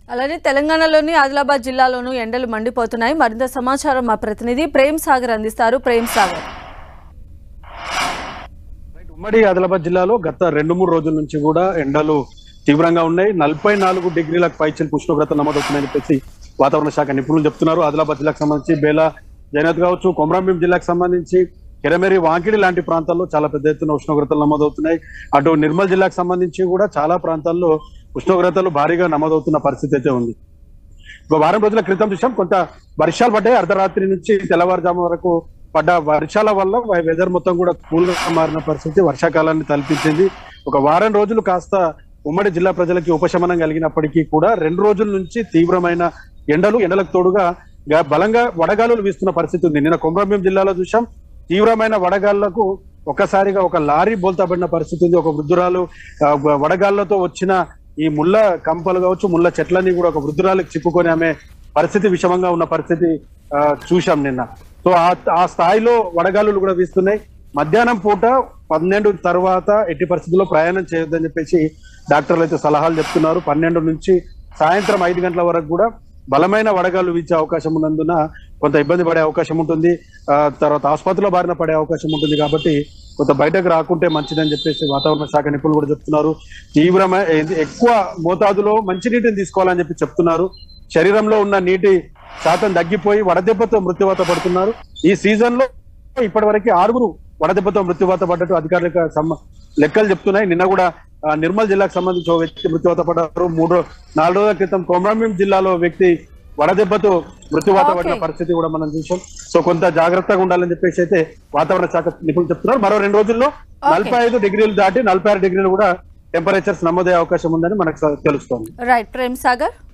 అలానే తెలంగాణలోని ఆదిలాబాద్ జిల్లాలోనూ ఎండలు మండిపోతున్నాయి మరింత సమాచారం మా ప్రతినిధి ప్రేమ్ సాగర్ అందిస్తారు ప్రేమ్ సాగర్ రైట్. ఉమ్మడి ఆదిలాబాద్ జిల్లాలో గత రెండు మూడు రోజుల నుంచి కూడా ఎండలు తీవ్రంగా ఉన్నాయి నలభై నాలుగు డిగ్రీలకు పైచలకు ఉష్ణోగ్రత నమోదవుతున్నాయని చెప్పేసి వాతావరణ శాఖ నిపుణులు చెప్తున్నారు ఆదిలాబాద్ జిల్లాకు సంబంధించి బేలా జైనత్ కావచ్చు కొమరంభీం జిల్లాకు సంబంధించి కెరమేరి వాంకిడి లాంటి ప్రాంతాల్లో చాలా పెద్ద ఎత్తున ఉష్ణోగ్రతలు నమోదవుతున్నాయి అటు నిర్మల్ జిల్లాకు సంబంధించి కూడా చాలా ప్రాంతాల్లో ఉష్ణోగ్రతలు భారీగా నమోదవుతున్న పరిస్థితి అయితే ఉంది ఒక వారం రోజుల క్రితం చూసాం కొంత వర్షాలు పడ్డాయి అర్ధరాత్రి నుంచి తెల్లవారుజాము వరకు పడ్డ వర్షాల వల్ల వెదర్ మొత్తం కూడా కూల్ గా మారిన పరిస్థితి వర్షాకాలాన్ని తలపించింది ఒక వారం రోజులు కాస్త ఉమ్మడి జిల్లా ప్రజలకి ఉపశమనం కలిగినప్పటికీ కూడా రెండు రోజుల నుంచి తీవ్రమైన ఎండలు ఎండలకు తోడుగా గా- బలంగా వడగాలులు వీస్తున్న పరిస్థితి ఉంది నిన్న కొమరంభీం జిల్లాలో చూసాం తీవ్రమైన వడగాళ్లకు ఒక్కసారిగా ఒక లారీ బోల్తా పడిన పరిస్థితి ఉంది ఒక వృద్ధురాలు ఆ, వడగాళ్లతో వచ్చిన ఈ ముళ్ళ కంపలు కావచ్చు ముళ్ళ చెట్లన్నీ కూడా ఒక వృద్ధురాలకు చిక్కుకొని ఆమె పరిస్థితి విషమంగా ఉన్న పరిస్థితి ఆ, చూశాం నిన్న సో ఆ ఆ స్థాయిలో వడగాలులు కూడా వీస్తున్నాయి మధ్యాహ్నం పూట పన్నెండు తర్వాత ఎట్టి పరిస్థితుల్లో ప్రయాణం చేయొద్దని చెప్పేసి డాక్టర్లు అయితే సలహాలు చెప్తున్నారు పన్నెండు నుంచి సాయంత్రం ఐదు గంటల వరకు కూడా బలమైన వడగాలు వీచే అవకాశం ఉన్నందున కొంత ఇబ్బంది పడే అవకాశం ఉంటుంది ఆ, తర్వాత ఆసుపత్రిలో బారిన పడే అవకాశం ఉంటుంది కాబట్టి కొంత బయటకు రాకుంటే మంచిదని చెప్పేసి వాతావరణ శాఖ నిపుణులు కూడా చెప్తున్నారు తీవ్రమైన ఇది ఎక్కువ మోతాదులో మంచినీటిని తీసుకోవాలని చెప్పి చెప్తున్నారు శరీరంలో ఉన్న నీటి శాతం తగ్గిపోయి వడదెబ్బతో మృత్యువాత పడుతున్నారు ఈ సీజన్ లో ఇప్పటి వరకు ఆరుగురు వడదెబ్బతో మృత్యువాత పడ్డట్టు అధికారులకు సమ్మ లెక్కలు చెప్తున్నాయి నిన్న కూడా ఆ, నిర్మల్ జిల్లాకు సంబంధించి ఓ వ్యక్తి మృత్యువాత పడ్డారు మూడు నాలుగు రోజుల క్రితం కొమరంభీం జిల్లాలో ఓ వ్యక్తి వడదెబ్బతో మృత్యువాత పడిన Okay. పరిస్థితి కూడా మనం చూసాం సో కొంత జాగ్రత్తగా ఉండాలని చెప్పేసి అయితే వాతావరణ శాఖ నిపుణులు చెప్తున్నారు మరో రెండు రోజుల్లో నలభై ఐదు డిగ్రీలు దాటి నలభై ఆరు డిగ్రీలు కూడా టెంపరేచర్స్ నమోదయ్యే అవకాశం ఉందని మనకు తెలుస్తోంది రైట్ ప్రేమ్ సాగర్